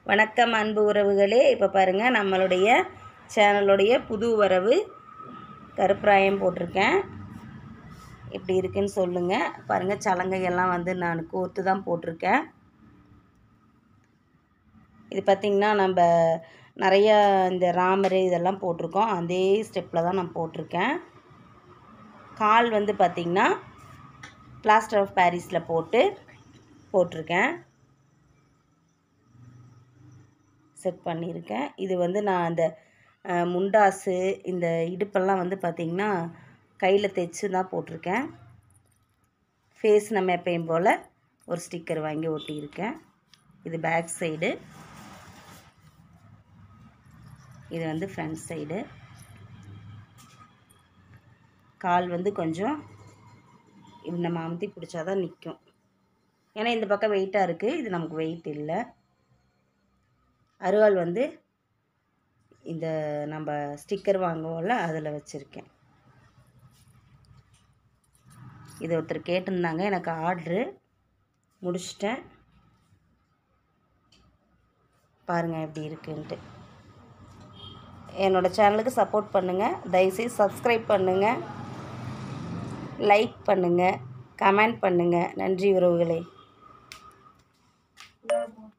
வணக்கம் அன்பு உறவுகளே இப்போ பாருங்கள் நம்மளுடைய சேனலுடைய புது வரவு கருப்பிராயம் போட்டிருக்கேன் எப்படி இருக்குன்னு சொல்லுங்கள் பாருங்கள் சலங்கையெல்லாம் வந்து நான் கோர்த்து தான் போட்டிருக்கேன் இது பார்த்திங்கன்னா நம்ம நிறைய இந்த ராமர் இதெல்லாம் போட்டிருக்கோம் அதே ஸ்டெப்பில் தான் நான் போட்டிருக்கேன் கால் வந்து பார்த்திங்கன்னா பிளாஸ்டர் ஆஃப் பாரிஸில் போட்டு போட்டிருக்கேன் செட் பண்ணியிருக்கேன் இது வந்து நான் அந்த அஹ், முண்டாசு இந்த இடுப்பெல்லாம் வந்து பார்த்திங்கன்னா கையில் தைச்சு தான் போட்டிருக்கேன் ஃபேஸ் நம்ம எப்பயும் போல் ஒரு ஸ்டிக்கர் வாங்கி ஒட்டியிருக்கேன் இது பேக் சைடு இது வந்து ஃப்ரண்ட் சைடு கால் வந்து கொஞ்சம் இப்படி நம்ம அமுத்தி பிடிச்சா தான் நிற்கும் ஏன்னா இந்த பக்கம் வெயிட்டாக இருக்குது இது நமக்கு வெயிட் இல்லை அருவாள் வந்து இந்த நம்ம ஸ்டிக்கர் வாங்குவோம்ல அதில் வச்சுருக்கேன் இது ஒருத்தர் கேட்டிருந்தாங்க எனக்கு ஆர்ட்ரு முடிச்சிட்டேன் பாருங்கள் எப்படி இருக்குன்ட்டு என்னோடய சேனலுக்கு சப்போர்ட் பண்ணுங்கள் தயவுசெய்து சப்ஸ்கிரைப் பண்ணுங்கள் லைக் பண்ணுங்கள் கமெண்ட் பண்ணுங்கள் நன்றி உறவுகளே